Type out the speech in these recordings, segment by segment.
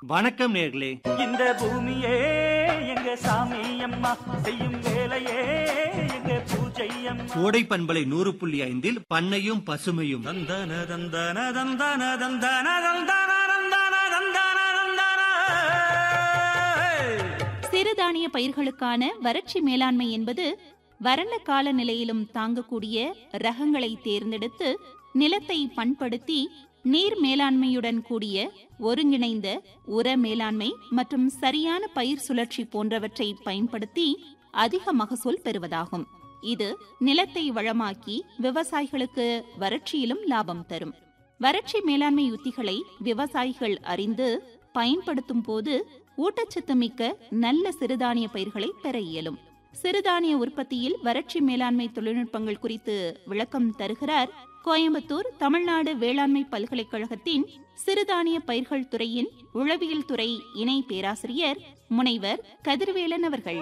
வணக்கம் நேர்களே இந்த பூமியே எங்க சாமி அம்மா செய்யும் வேலையே எங்க பூஜை அம்மா கோடை பண்பலை நூறு புள்ளி ஐந்தில் பண்ணையும் பசுமையும் தந்தன தந்தன தந்தன தந்தன தந்தன தந்தன தந்தன தந்தன சிறுதானிய பயிர்களுக்கான வறட்சி மேலாண்மை என்பது வறண்ட காலநிலையிலும் தாங்கக்கூடிய ரகங்களை தேர்ந்தெடுத்து நிலத்தை பண்படுத்தி நீர் மேலாண்மையுடன் கூடிய ஒருங்கிணைந்த உர மேலாண்மை மற்றும் சரியான பயிர் சுழற்சி போன்றவற்றை பயன்படுத்தி அதிக மகசூல் பெறுவதாகும் இது நிலத்தை வளமாக்கி விவசாயிகளுக்கு வறட்சியிலும் லாபம் தரும் வறட்சி மேலாண்மை உத்திகளை விவசாயிகள் அறிந்து பயன்படுத்தும் போது ஊட்டச்சத்து மிக்க நல்ல சிறுதானிய பயிர்களை பெற இயலும் சிறுதானிய உற்பத்தியில் வறட்சி மேலாண்மை தொழில்நுட்பங்கள் குறித்து விளக்கம் தருகிறார் கோயம்புத்தூர் தமிழ்நாடு வேளாண்மை பல்கலைக்கழகத்தின் சிறுதானிய பயிர்கள் துறையின் உளவியல் துறை இணை பேராசிரியர் முனைவர் கதிர்வேலன் அவர்கள்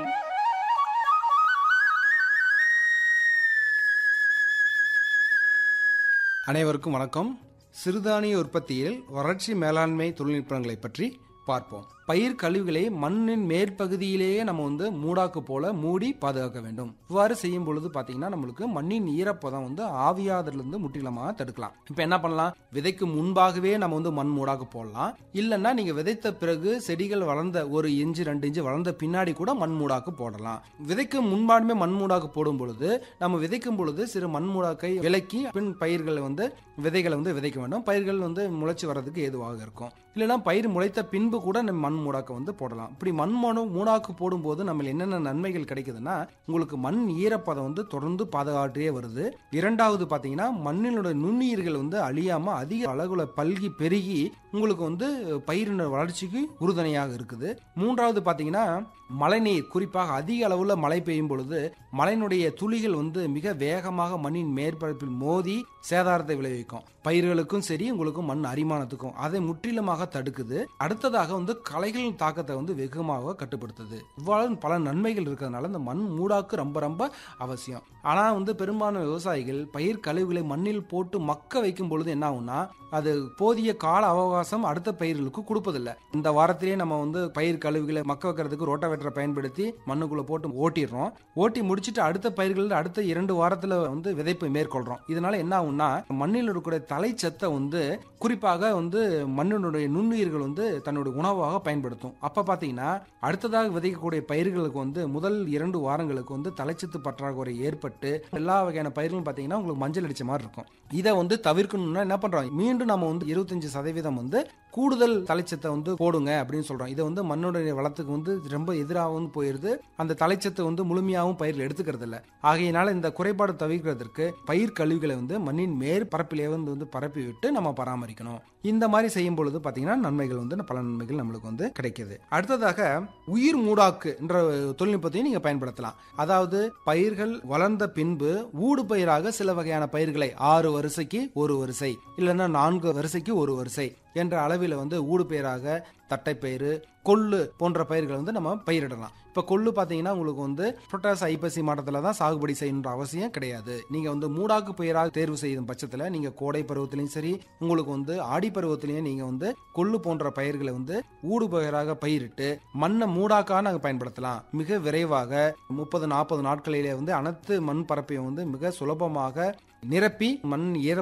அனைவருக்கும் வணக்கம் சிறுதானிய உற்பத்தியில் வறட்சி மேலாண்மை தொழில்நுட்பங்களை பற்றி பார்ப்போம் பயிர் கழிவுகளை மண்ணின் மேற்பகுதியிலேயே நம்ம வந்து மூடாக்கு போல மூடி பாதுகாக்க வேண்டும் இவ்வாறு செய்யும் பொழுது பாத்தீங்கன்னா நம்மளுக்கு மண்ணின் ஈரப்பதம் வந்து ஆவியாதலிருந்து முற்றிலுமாக தடுக்கலாம் இப்போ என்ன பண்ணலாம் விதைக்கு முன்பாகவே நம்ம வந்து மண் மூடாக்கு போடலாம் இல்லைன்னா நீங்க விதைத்த பிறகு செடிகள் வளர்ந்த ஒரு இன்ச்சு ரெண்டு இன்ச்சு வளர்ந்த பின்னாடி கூட மண் மூடாக்கு போடலாம் விதைக்கு முன்பாடுமே மண் மூடாக்கு போடும் பொழுது நம்ம விதைக்கும் பொழுது சிறு மண் மூடாக்கை விலக்கி பின் பயிர்களை வந்து விதைகளை வந்து விதைக்க வேண்டும் பயிர்கள் வந்து முளைச்சி வர்றதுக்கு ஏதுவாக இருக்கும் இல்லைன்னா பயிர் முளைத்த பின்பு கூட நம்ம மண் மூடாக்கு வந்து போடலாம் இப்படி மண் மனு மூடாக்கு போடும்போது நம்ம என்னென்ன நன்மைகள் கிடைக்குதுன்னா உங்களுக்கு மண் ஈரப்பதம் வந்து தொடர்ந்து பாதுகாட்டே வருது இரண்டாவது பார்த்தீங்கன்னா மண்ணினோட நுண்ணுயிர்கள் வந்து அழியாம அதிக அளவுல பல்கி பெருகி உங்களுக்கு வந்து பயிரின வளர்ச்சிக்கு உறுதுணையாக இருக்குது மூன்றாவது பார்த்தீங்கன்னா மழைநீர் குறிப்பாக அதிக அளவுல மழை பெய்யும் பொழுது மழையினுடைய துளிகள் வந்து மிக வேகமாக மண்ணின் மேற்பரப்பில் மோதி சேதாரத்தை விளைவிக்கும் பயிர்களுக்கும் சரி உங்களுக்கும் மண் அரிமானத்துக்கும் அதை முற்றிலுமாக தடுக்குது அடுத்ததாக வந்து களைகளின் தாக்கத்தை வந்து வெகுமாக கட்டுப்படுத்துது இவ்வாறு பல நன்மைகள் இருக்கிறதுனால இந்த மண் மூடாக்கு ரொம்ப ரொம்ப அவசியம் ஆனா வந்து பெரும்பாலான விவசாயிகள் பயிர் கழிவுகளை மண்ணில் போட்டு மக்க வைக்கும் பொழுது என்ன ஆகும்னா அது போதிய கால அவகாசம் அடுத்த பயிர்களுக்கு கொடுப்பதில்லை இந்த வாரத்திலேயே நம்ம வந்து பயிர் கழிவுகளை மக்க வைக்கிறதுக்கு ரோட்டவேட்டரை பயன்படுத்தி மண்ணுக்குள்ள போட்டு ஓட்டிடுறோம் ஓட்டி முடிச்சிட்டு அடுத்த பயிர்கள் அடுத்த இரண்டு வாரத்துல வந்து விதைப்பை மேற்கொள்றோம் இதனால என்ன ஆகும்னா மண்ணில் இருக்கக்கூடிய தலைச்சத்தை வந்து குறிப்பாக வந்து மண்ணினுடைய நுண்ணுயிர்கள் வந்து தன்னுடைய உணவாக பயன்படுத்தும் அப்ப பாத்தீங்கன்னா அடுத்ததாக விதைக்கக்கூடிய பயிர்களுக்கு வந்து முதல் இரண்டு வாரங்களுக்கு வந்து தலைச்சத்து பற்றாக்குறை ஏற்பட்டு எல்லா வகையான பயிர்களும் பாத்தீங்கன்னா உங்களுக்கு மஞ்சள் அடிச்ச மாதிரி இருக்கும் இதை வந்து தவிர்க்கணும்னா என்ன பண்றோம் மீண்டும் நம்ம வந்து இருபத்தஞ்சு சதவீதம் வந்து கூடுதல் தலைச்சத்தை வந்து போடுங்க அப்படின்னு சொல்றோம் இதை வந்து மண்ணுடைய வளத்துக்கு வந்து ரொம்ப எதிராகவும் போயிருது அந்த தலைச்சத்தை வந்து முழுமையாகவும் பயிர்கள் எடுத்துக்கிறது இல்ல ஆகையினால இந்த குறைபாடு தவிர்க்கிறதுக்கு பயிர் கழிவுகளை வந்து மண்ணின் மேற்பரப்பிலே வந்து வந்து பரப்பி விட்டு நம்ம பராமரிக்கணும் இந்த மாதிரி செய்யும் பொழுது பாத்தீங்கன்னா நன்மைகள் வந்து பல நன்மைகள் நம்மளுக்கு வந்து கிடைக்குது அடுத்ததாக உயிர் மூடாக்கு என்ற தொழில்நுட்பத்தையும் நீங்க பயன்படுத்தலாம் அதாவது பயிர்கள் வளர்ந்த பின்பு ஊடு பயிராக சில வகையான பயிர்களை ஆறு வரிசைக்கு ஒரு வரிசை இல்லைன்னா நான்கு வரிசைக்கு ஒரு வரிசை என்ற அளவில் வந்து ஊடு பயிராக தட்டைப்பயிறு கொள்ளு போன்ற பயிர்களை வந்து நம்ம பயிரிடலாம் இப்போ கொள்ளு பார்த்தீங்கன்னா உங்களுக்கு வந்து புரட்டாசி ஐப்பசி மாதத்தில் தான் சாகுபடி செய்யணுன்ற அவசியம் கிடையாது நீங்கள் வந்து மூடாக்கு பயிராக தேர்வு செய்யும் பட்சத்தில் நீங்கள் கோடை பருவத்திலையும் சரி உங்களுக்கு வந்து ஆடி பருவத்திலையும் நீங்கள் வந்து கொள்ளு போன்ற பயிர்களை வந்து ஊடு பயிராக பயிரிட்டு மண்ணை மூடாக்காக நாங்கள் பயன்படுத்தலாம் மிக விரைவாக முப்பது நாற்பது நாட்களிலே வந்து அனைத்து மண் பரப்பையும் வந்து மிக சுலபமாக நிரப்பி மண் ஈர